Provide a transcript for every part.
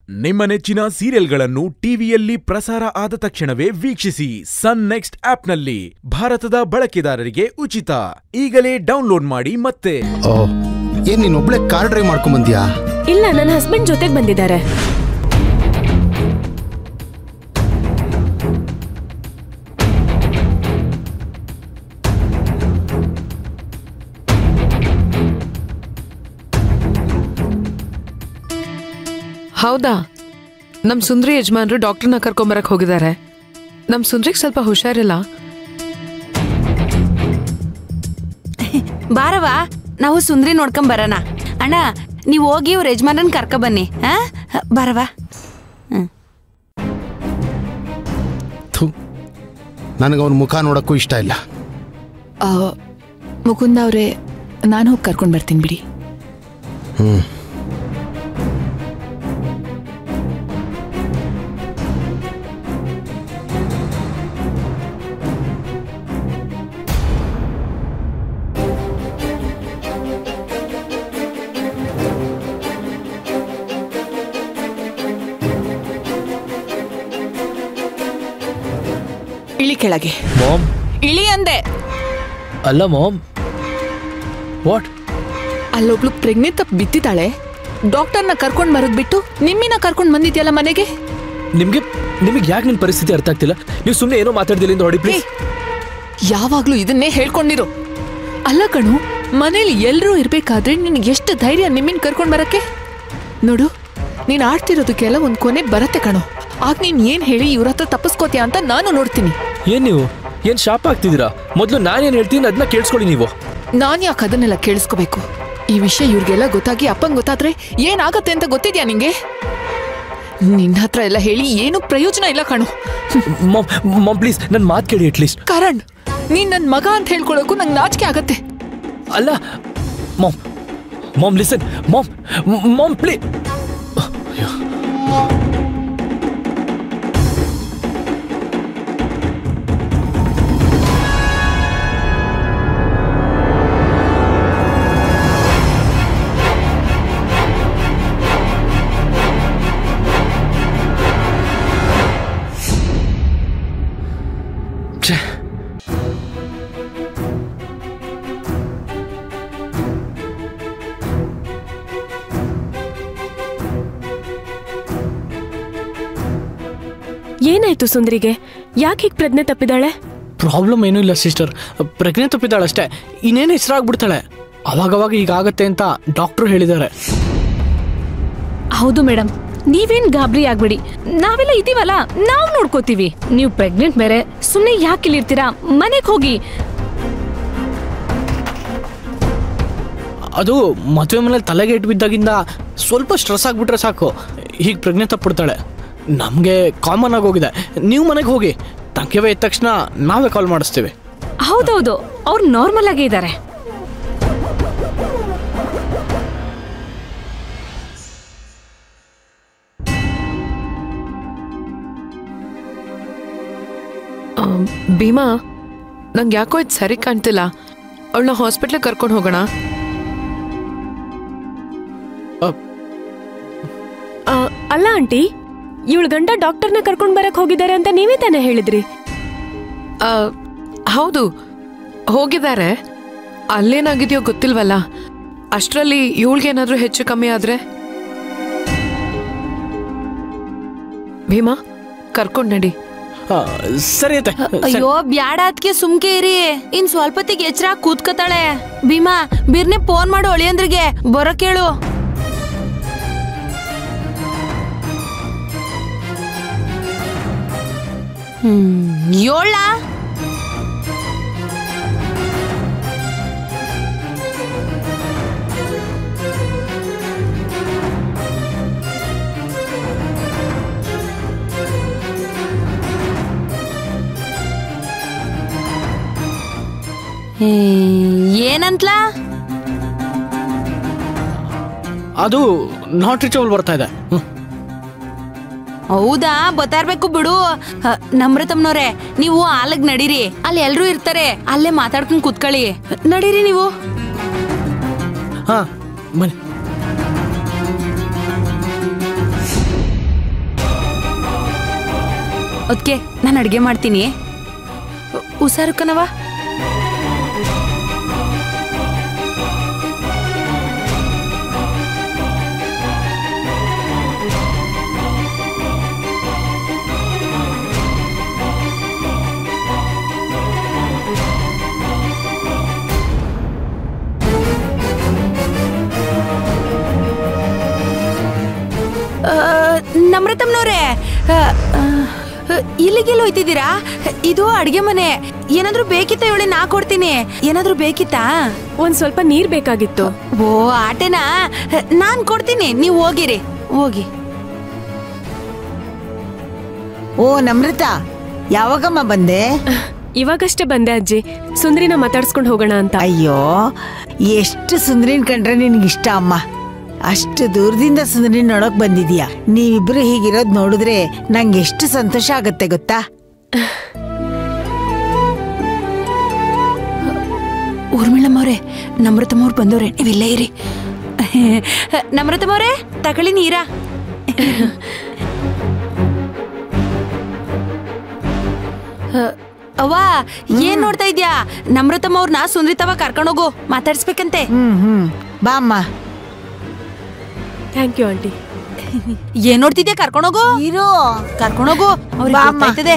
ನಿಮ್ಮ ನೆಚ್ಚಿನ ಸೀರಿಯಲ್ಗಳನ್ನು ಟಿವಿಯಲ್ಲಿ ಪ್ರಸಾರ ಆದ ತಕ್ಷಣವೇ ವೀಕ್ಷಿಸಿ ಸನ್ ನೆಕ್ಸ್ಟ್ ಆಪ್ನಲ್ಲಿ ಭಾರತದ ಬಳಕೆದಾರರಿಗೆ ಉಚಿತ ಈಗಲೇ ಡೌನ್ಲೋಡ್ ಮಾಡಿ ಮತ್ತೆ ಓ ಏನ್ ನೀನ್ ಒಬ್ಳೆ ಕಾರ್ ಡ್ರೈವ್ ಮಾಡ್ಕೊಂಡ್ ಬಂದ್ಯಾ ಇಲ್ಲ ನನ್ನ ಹಸ್ಬೆಂಡ್ ಜೊತೆಗೆ ಬಂದಿದ್ದಾರೆ ಹೌದಾ ನಮ್ ಸುಂದ್ರಿ ಯಜಮಾನ್ರು ಡಾಕ್ಟರ್ನ ಕರ್ಕೊಂಬರಕ್ ಹೋಗಿದ್ದಾರೆ ನಮ್ ಸುಂದ್ರಿಗೆ ಸ್ವಲ್ಪ ಹುಷಾರಿಲ್ಲ ಬಾರವ ನಾವು ಸುಂದ್ರಿ ನೋಡ್ಕೊಂಡ್ ಬರೋಣ ಅಣ್ಣ ನೀವು ಹೋಗಿ ಇವ್ರ ಯಜಮಾನನ್ ಕರ್ಕ ಬನ್ನಿ ಹಾ ಬಾರವ ಥು ನನಗೆ ಅವನ ಮುಖ ನೋಡಕ್ಕೂ ಇಷ್ಟ ಇಲ್ಲ ಆ, ಮುಕುಂದ ಅವರೇ ನಾನು ಹೋಗಿ ಕರ್ಕೊಂಡು ಬರ್ತೀನಿ ಬಿಡಿ ಇಳಿ ಕೆಳಗೆ ಮಾಮ್ ಇಳಿ ಅಂದೆ ಅಲ್ಲ ಮಾಮ್ ವಾಟ್ ಅಲ್ಲೊಬ್ಳು ಪ್ರೆಗ್ನೆಂಟ್ ತಪ್ಪು ಬಿತ್ತಿದ್ದಾಳೆ ಡಾಕ್ಟರ್ನ ಕರ್ಕೊಂಡ್ ಬರೋದ್ ಬಿಟ್ಟು ನಿಮ್ಮಿನ ಕರ್ಕೊಂಡ್ ಬಂದಿದ್ಯಲ್ಲ ಮನೆಗೆ ನಿಮ್ಗೆ ನಿಮಗೆ ಯಾಕೆ ನಿನ್ ಪರಿಸ್ಥಿತಿ ಅರ್ಥ ಆಗ್ತಿಲ್ಲ ನೀವು ಸುಮ್ಮನೆ ಏನೋ ಮಾತಾಡ್ದಿಲ್ಲ ಹೊಡಿ ಪ್ಲೀಸ್ ಯಾವಾಗ್ಲೂ ಇದನ್ನೇ ಹೇಳ್ಕೊಂಡಿರು ಅಲ್ಲ ಕಣು ಮನೇಲಿ ಎಲ್ರೂ ಇರ್ಬೇಕಾದ್ರೆ ನಿನ್ಗೆ ಎಷ್ಟು ಧೈರ್ಯ ನಿಮ್ಮಿನ್ ಕರ್ಕೊಂಡ್ ಬರಕ್ಕೆ ನೋಡು ನೀನ್ ಆಡ್ತಿರೋದಕ್ಕೆಲ್ಲ ಒಂದ್ ಕೊನೆ ಬರತ್ತೆ ಕಣು ಆಗ ನೀನ್ ಏನ್ ಹೇಳಿ ಇವ್ರ ಹತ್ರ ತಪ್ಪಿಸ್ಕೋತೀಯ ಅಂತ ನಾನು ನೋಡ್ತೀನಿ ಏನ್ ನೀವು ಏನ್ ಶಾಪ ಆಗ್ತಿದ್ದೀರಾ ಮೊದಲು ನಾನೇನ್ ಹೇಳ್ತೀನಿ ಅದನ್ನ ಕೇಳಿಸ್ಕೊಳ್ಳಿ ನೀವು ನಾನ್ ಯಾಕೆ ಅದನ್ನೆಲ್ಲ ಕೇಳಿಸ್ಕೋಬೇಕು ಈ ವಿಷಯ ಇವ್ರಿಗೆಲ್ಲ ಗೊತ್ತಾಗಿ ಅಪ್ಪಂಗ್ ಗೊತ್ತಾದ್ರೆ ಏನಾಗತ್ತೆ ಅಂತ ಗೊತ್ತಿದ್ಯಾ ನಿಂಗೆ ನಿನ್ನ ಹತ್ರ ಎಲ್ಲ ಹೇಳಿ ಏನು ಪ್ರಯೋಜನ ಇಲ್ಲ ಕಣು ಮಾಮ್ ಮಾಮ್ ಪ್ಲೀಸ್ ನನ್ನ ಮಾತು ಕೇಳಿ ಅಟ್ಲೀಸ್ಟ್ ಕರಣ್ ನೀನ್ ನನ್ ಮಗ ಅಂತ ಹೇಳ್ಕೊಳಕ್ಕೂ ನಂಗೆ ನಾಚಿಕೆ ಆಗತ್ತೆ ಅಲ್ಲ mom mom listen mom mom please ಏನಾಯ್ತು ಸುಂದ್ರಿಗೆ ಯಾಕೆ ಹೀಗ್ ಪ್ರಜ್ಞೆ ತಪ್ಪಿದಾಳೆ ಪ್ರಾಬ್ಲಮ್ ಏನೂ ಇಲ್ಲ ಸಿಸ್ಟರ್ ಪ್ರಜ್ಞೆ ತಪ್ಪಿದ್ದಾಳೆ ಅಷ್ಟೇ ಇನ್ನೇನು ಹೆಸರಾಗ್ಬಿಡ್ತಾಳೆ ಅವಾಗವಾಗ ಹೀಗಾಗತ್ತೆ ಅಂತ ಡಾಕ್ಟ್ರು ಹೇಳಿದ್ದಾರೆ ಹೌದು ಮೇಡಮ್ ನೀವೇನ್ ಗಾಬರಿ ಆಗ್ಬಿಡಿ ನಾವೆಲ್ಲ ಇದೀವಲ್ಲ ನಾವ್ ನೋಡ್ಕೋತೀವಿ ನೀವು ಪ್ರೆಗ್ನೆಂಟ್ ಬೇರೆ ಸುಮ್ನೆ ಯಾಕೆ ಇಲ್ಲಿರ್ತೀರಾ ಮನೆಗ್ ಹೋಗಿ ಅದು ಮದುವೆ ಮನೇಲಿ ತಲೆಗೆ ಇಟ್ಟು ಬಿದ್ದಾಗಿಂದ ಸ್ವಲ್ಪ ಸ್ಟ್ರೆಸ್ ಆಗಿಬಿಟ್ರೆ ಸಾಕು ಹೀಗೆ ಪ್ರಜ್ಞೆ ತಪ್ಪಿಡ್ತಾಳೆ ನಮಗೆ ಕಾಮನ್ ಆಗೋಗಿದೆ ನೀವು ಮನೆಗೆ ಹೋಗಿ ಟಂಕೆವೆ ಇದ್ದ ತಕ್ಷಣ ನಾವೇ ಕಾಲ್ ಮಾಡಿಸ್ತೀವಿ ಹೌದೌದು ಅವ್ರು ನಾರ್ಮಲ್ ಆಗೇ ಇದ್ದಾರೆ ಆ, ಭೀಮಾ ನಂಗೆ ಯಾಕೋ ಇದು ಸರಿ ಕಾಣ್ತಿಲ್ಲ ಅವಳನ್ನ ಹಾಸ್ಪಿಟ್ಲಿಗೆ ಕರ್ಕೊಂಡು ಹೋಗೋಣ ಆ, ಅಲ್ಲ ಆಂಟಿ ಇವಳ ಗಂಡ ಡಾಕ್ಟರ್ನ ಕರ್ಕೊಂಡ್ ಬರಕ್ ಹೋಗಿದ್ದಾರೆ ಅಂತ ನೀವೇ ತಾನೇ ಹೇಳಿದ್ರಿ ಆ, ಹೌದು ಹೋಗಿದ್ದಾರೆ ಅಲ್ಲೇನಾಗಿದೆಯೋ ಗೊತ್ತಿಲ್ವಲ್ಲ ಅಷ್ಟರಲ್ಲಿ ಇವಳಿಗೇನಾದ್ರೂ ಹೆಚ್ಚು ಕಮ್ಮಿ ಆದ್ರೆ ಭೀಮಾ ಕರ್ಕೊಂಡ್ ನಡಿ ಆ, ಸರಿ ಐತೆ ಸರಿ. ಅಯ್ಯೋ ಬ್ಯಾಡ ಅದ್ಕೆ ಸುಮ್ಕೆ ಇರಿ ಇನ್ ಸ್ವಲ್ಪತ್ತಿಗೆ ಎಚ್ಚರ ಕೂತ್ಕತಾಳೆ ಭೀಮಾ ಬಿರ್ನೆ ಫೋನ್ ಮಾಡು ಅಳಿಯಂದ್ರಿಗೆ ಬರೋ ಕೇಳು ಹ್ಮ್ ಏಳ ಏನಂತ್ಲಾ ಅದು ನಾಟ್ ರೀಚಬಲ್ ಬರ್ತಾ ಇದೆ ಹ್ಮ್. ಹೌದಾ ಬತ್ತಾರ್ಬೇಕು ಬಿಡು ಹ, ನಮ್ರತಮ್ನವ್ರೆ ನೀವು ಆಲಗ್ ನಡೀರಿ ಅಲ್ಲಿ ಎಲ್ರೂ ಇರ್ತಾರೆ ಅಲ್ಲೇ ಮಾತಾಡ್ಕೊಂಡ್ ಕೂತ್ಕೊಳ್ಳಿ ನಡೀರಿ ನೀವು ಹಾ ಬನ್ನಿ ಅದಕ್ಕೆ ನಾನು ಅಡ್ಗೆ ಮಾಡ್ತೀನಿ ಹುಷಾರು ಕಣವ ಆ, ನಮ್ರತಮ್ನವ್ರೆ ಆ, ಆ, ಇಲ್ಲಿಗೆಲ್ಲ ಹೋಯ್ತಿದ್ದೀರಾ ಇದು ಅಡ್ಗೆ ಮನೆ ಏನಾದ್ರೂ ಬೇಕಿತ್ತಾ ಇವಳಿ ನಾ ಕೊಡ್ತೀನಿ ಏನಾದ್ರೂ ಬೇಕಿತ್ತಾ ಒಂದ್ ಸ್ವಲ್ಪ ನೀರ್ ಬೇಕಾಗಿತ್ತು ಓ ಆಟೆನಾ ನಾನ್ ಕೊಡ್ತೀನಿ ನೀವು ಹೋಗಿರಿ ಹೋಗಿ ಓ ನಮ್ರತ ಯಾವಾಗಮ್ಮ ಬಂದೆ ಇವಾಗಷ್ಟೇ ಬಂದೆ ಅಜ್ಜಿ ಸುಂದ್ರಿನ ಮಾತಾಡ್ಸ್ಕೊಂಡ್ ಹೋಗೋಣ ಅಂತ ಅಯ್ಯೋ ಎಷ್ಟು ಸುಂದ್ರಿನ್ ಕಂಡ್ರೆ ನಿನ್ಗೆ ಇಷ್ಟ ಅಮ್ಮ ಅಷ್ಟು ದೂರದಿಂದ ಸುಂದ್ರಿನ್ ನೋಡಕ್ ಬಂದಿದ್ಯಾ ನೀವಿಬ್ರು ಹೀಗಿರೋದ್ ನೋಡಿದ್ರೆ ನಂಗೆ ಎಷ್ಟು ಸಂತೋಷ ಆಗತ್ತೆ ಗೊತ್ತಾ ಊರ್ಮಿಳಮ್ಮವ್ರೆ ನಮ್ರತಮ್ಮವ್ರು ಬಂದವ್ರೆ ನೀವಿಲ್ಲೇ ಇರಿ ನಮ್ರತಮ್ಮವ್ರೆ ತಗೊಳ್ಳಿ ನೀರಾ ಅವ್ವ ಏನ್ ನೋಡ್ತಾ ಇದ್ಯಾ ನಮ್ರತಮ್ಮವ್ರನ್ನ ಸುಂದ್ರಿತವ ಕರ್ಕೊಂಡೋಗು ಮಾತಾಡ್ಸ್ಬೇಕಂತೆ ಹ್ಮ್ ಹ್ಮ್ ಬಾ ಅಮ್ಮ ಥ್ಯಾಂಕ್ ಯು ಆಂಟಿ ಏನ್ ನೋಡ್ತಿದ್ಯಾ ಕರ್ಕೊಂಡೋಗು ಇರು ಕರ್ಕೊಂಡೋಗು ಅವ್ರಿಗೆ ಬಾ ಅಮ್ಮ. ಗೊತ್ತಾಯ್ತದೆ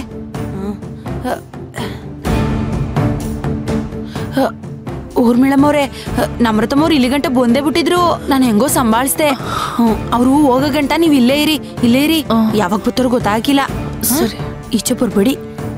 ಊರ್ಮಿಳಮ್ಮವ್ರೆ ನಮ್ರತಮ್ಮವ್ರು ಇಲ್ಲಿ ಗಂಟ ಬಂದೇ ಬಿಟ್ಟಿದ್ರು ನಾನು ಹೆಂಗೋ ಸಂಭಾಳಿಸ್ದೆ ಅವರು ಹೋಗೋ ಗಂಟ ನೀವ್ ಇಲ್ಲೇ ಇರಿ ಇಲ್ಲೇ ಇರಿ ಯಾವಾಗ ಬತ್ತಾರೋ ಗೊತ್ತಾಗಿಲ್ಲ ಸರಿ ಈಚೆ ಬರ್ಬೇಡಿ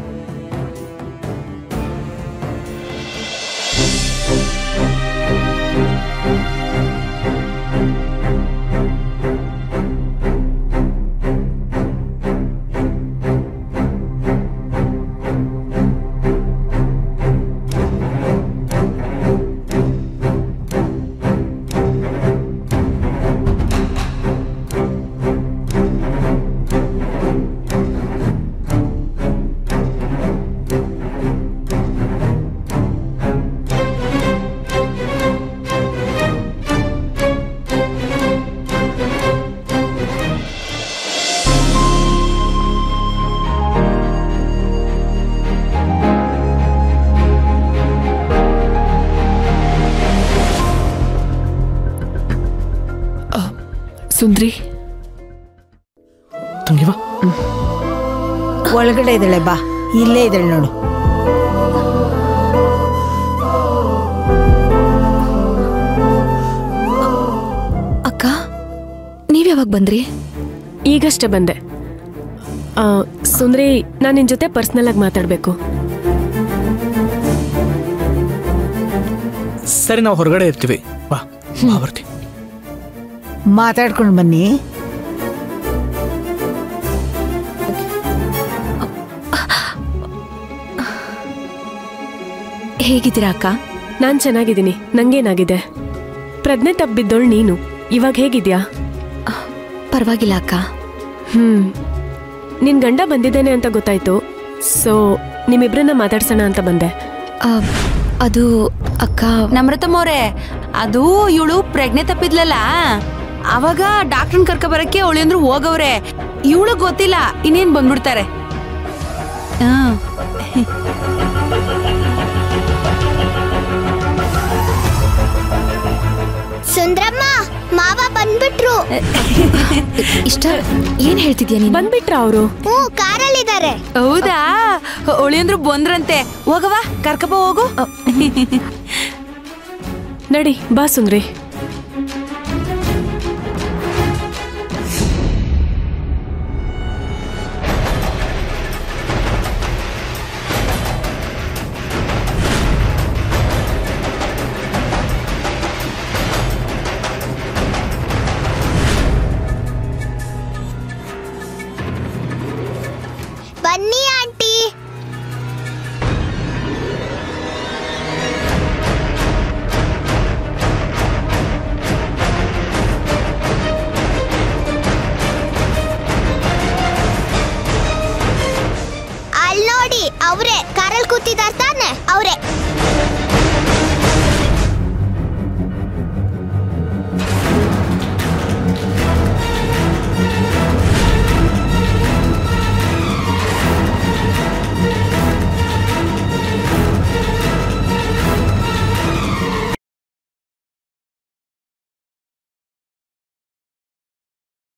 ಸುಂದ್ರಿ ತಂಗಿವಾ ಒಳಗಡೆ ಇದ್ದಾಳೆ ಬಾ ಇಲ್ಲೇ ಇದ್ದಾಳೆ ನೋಡು ಅಕ್ಕ ನೀವ್ ಯಾವಾಗ ಬಂದ್ರಿ ಈಗಷ್ಟೇ ಬಂದೆ ಆ, ಸುಂದ್ರಿ ನಾನು ನಿನ್ ಜೊತೆ ಪರ್ಸ್ನಲ್ ಆಗಿ ಮಾತಾಡ್ಬೇಕು ಸರಿ ನಾವು ಹೊರಗಡೆ ಇರ್ತೀವಿ ಬಾ ಬಾ ಬರ್ತೀವಿ ಮಾತಾಡ್ಕೊಂಡು ಬನ್ನಿ ಹೇಗಿದ್ದೀರಾ ಅಕ್ಕ ನಾನ್ ಚೆನ್ನಾಗಿದ್ದೀನಿ ನಂಗೇನಾಗಿದೆ ಪ್ರಜ್ಞೆ ತಪ್ಪಿದ್ದೋಳ್ ನೀನು ಇವಾಗ ಹೇಗಿದ್ಯಾ ಪರವಾಗಿಲ್ಲ ಅಕ್ಕ ಹ್ಮ್ ನಿನ್ ಗಂಡ ಬಂದಿದ್ದೇನೆ ಅಂತ ಗೊತ್ತಾಯ್ತು ಸೊ ನಿಮ್ಮಿಬ್ರನ್ನ ಮಾತಾಡ್ಸೋಣ ಅಂತ ಬಂದೆ ಆ, ಅದು ಅಕ್ಕ ನಮ್ರತಮ್ಮವ್ರೆ ಅದು ಇವಳು ಪ್ರಜ್ಞೆ ತಪ್ಪಿದ್ಲಲ್ಲ ಅವಾಗ ಡಾಕ್ಟರ್ನ ಕರ್ಕ ಬರಕ್ಕೆ ಅವಳು ಅಂದ್ರು ಹೋಗವ್ರೆ ಇವಳು ಗೊತ್ತಿಲ್ಲ ಇನ್ನೇನ್ ಬಂದ್ಬಿಡ್ತಾರೆ ಹ್ಮ್ ಸುಂದ್ರಮ್ಮ ಮಾವ ಬಂದ್ಬಿಟ್ರು ಇಷ್ಟ ಏನ್ ಹೇಳ್ತಿದ್ಯಾ ನೀನು ಬಂದ್ಬಿಟ್ರ ಅವರು ಹ್ಞೂ ಕಾರಲ್ಲಿದ್ದಾರೆ ಹೌದಾ ಅವಳಿಯಂದ್ರು ಬಂದ್ರಂತೆ ಹೋಗವ ಕರ್ಕಬ ಹೋಗು ನಡಿ ಬಾ ಸುಂದ್ರಿ ಬನ್ನಿ ಆಂಟಿ ಅಲ್ಲಿ ನೋಡಿ ಅವ್ರೆ ಕಾರಲ್ಲಿ ಕೂತಿದಾರ